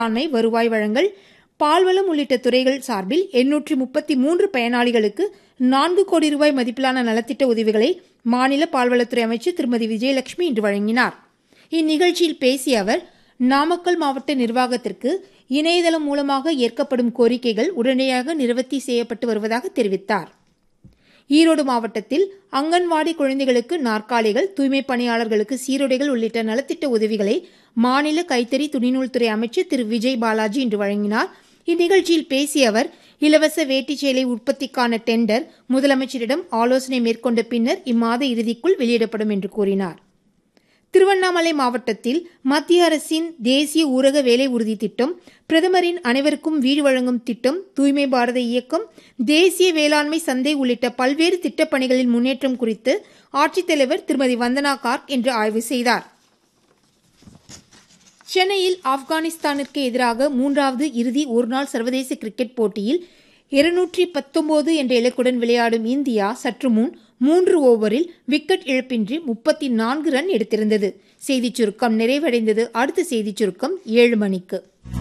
வேளாண்மை வருவாய் வழங்கல் பால்வளம் உள்ளிட்ட துறைகள் சார்பில் எண்ணூற்றி முப்பத்தி மூன்று பயனாளிகளுக்கு நான்கு கோடி ரூபாய் மதிப்பிலான நலத்திட்ட உதவிகளை மாநில பால்வளத்துறை அமைச்சர் திருமதி விஜயலட்சுமி இன்று வழங்கினார் இந்நிகழ்ச்சியில் பேசிய அவர் நாமக்கல் மாவட்ட நிர்வாகத்திற்கு இணையதளம் மூலமாக ஏற்கப்படும் கோரிக்கைகள் உடனடியாக நிவர்த்தி செய்யப்பட்டு வருவதாக தெரிவித்தார் ஈரோடு மாவட்டத்தில் அங்கன்வாடி குழந்தைகளுக்கு நாற்காலிகள் தூய்மை பணியாளர்களுக்கு சீருடைகள் உள்ளிட்ட நலத்திட்ட உதவிகளை மாநில கைத்தறி துணிநூல்துறை அமைச்சர் திரு விஜய் பாலாஜி இன்று வழங்கினார் இந்நிகழ்ச்சியில் பேசிய அவர் இலவச வேட்டி சேலை உற்பத்திக்கான டெண்டர் முதலமைச்சரிடம் ஆலோசனை மேற்கொண்ட பின்னர் இம்மாத இறுதிக்குள் வெளியிடப்படும் என்று கூறினார் திருவண்ணாமலை மாவட்டத்தில் மத்திய அரசின் தேசிய ஊரக வேலை உறுதி திட்டம் பிரதமரின் அனைவருக்கும் வீடு வழங்கும் திட்டம் தூய்மை பாரத இயக்கம் தேசிய வேளாண்மை சந்தை உள்ளிட்ட பல்வேறு திட்டப் பணிகளின் முன்னேற்றம் குறித்து ஆட்சித்தலைவர் திருமதி வந்தனா கார்க் இன்று ஆய்வு செய்தார் சென்னையில் ஆப்கானிஸ்தானிற்கு எதிராக மூன்றாவது இறுதி ஒருநாள் சர்வதேச கிரிக்கெட் போட்டியில் இருநூற்றி பத்தொன்பது என்ற இலக்குடன் விளையாடும் இந்தியா சற்று முன் மூன்று ஓவரில் விக்கெட் இழப்பின்றி முப்பத்தி நான்கு ரன் எடுத்திருந்தது செய்திச் சுருக்கம் நிறைவடைந்தது அடுத்த செய்திச் சுருக்கம் ஏழு மணிக்கு